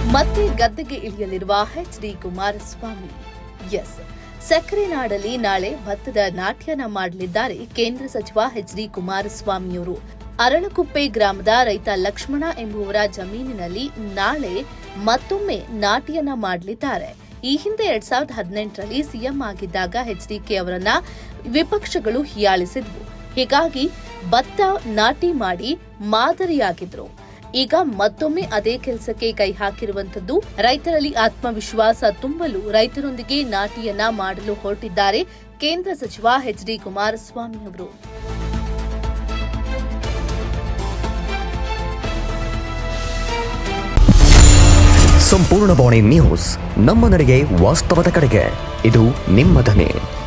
ಮತ್ತೆ ಗದ್ದೆಗೆ ಇಳಿಯಲಿರುವ ಎಚ್ ಡಿ ಕುಮಾರಸ್ವಾಮಿ ಎಸ್ ಸಕ್ಕರೆ ನಾಡಲ್ಲಿ ನಾಳೆ ಭತ್ತದ ನಾಟ್ಯನ ಮಾಡಲಿದ್ದಾರೆ ಕೇಂದ್ರ ಸಚಿವ ಎಚ್ ಡಿ ಕುಮಾರಸ್ವಾಮಿಯವರು ಅರಳಕುಪ್ಪೆ ಗ್ರಾಮದ ರೈತ ಲಕ್ಷ್ಮಣ ಎಂಬುವರ ಜಮೀನಿನಲ್ಲಿ ನಾಳೆ ಮತ್ತೊಮ್ಮೆ ನಾಟಿಯನ್ನ ಮಾಡಲಿದ್ದಾರೆ ಈ ಹಿಂದೆ ಎರಡ್ ಸಾವಿರದ ಹದಿನೆಂಟರಲ್ಲಿ ಸಿಎಂ ಆಗಿದ್ದಾಗ ಎಚ್ಡಿಕೆ ಅವರನ್ನ ವಿಪಕ್ಷಗಳು ಹೀಯಾಳಿಸಿದ್ವು ಹೀಗಾಗಿ ಭತ್ತ ನಾಟಿ ಮಾಡಿ ಮಾದರಿಯಾಗಿದ್ರು ಈಗ ಮತ್ತೊಮ್ಮೆ ಅದೇ ಕೆಲಸಕ್ಕೆ ಕೈ ಹಾಕಿರುವಂತದ್ದು ರೈತರಲ್ಲಿ ಆತ್ಮವಿಶ್ವಾಸ ತುಂಬಲು ರೈತರೊಂದಿಗೆ ನಾಟಿಯನ್ನ ಮಾಡಲು ಹೊರಟಿದ್ದಾರೆ ಕೇಂದ್ರ ಸಚಿವ ಎಚ್ ಡಿ ಕುಮಾರಸ್ವಾಮಿ ಅವರು ಸಂಪೂರ್ಣ ಬಾಣಿ ನ್ಯೂಸ್ ನಮ್ಮ ನಡೆಗೆ ವಾಸ್ತವದ ಕಡೆಗೆ ಇದು ನಿಮ್ಮ ಧ್ವನಿ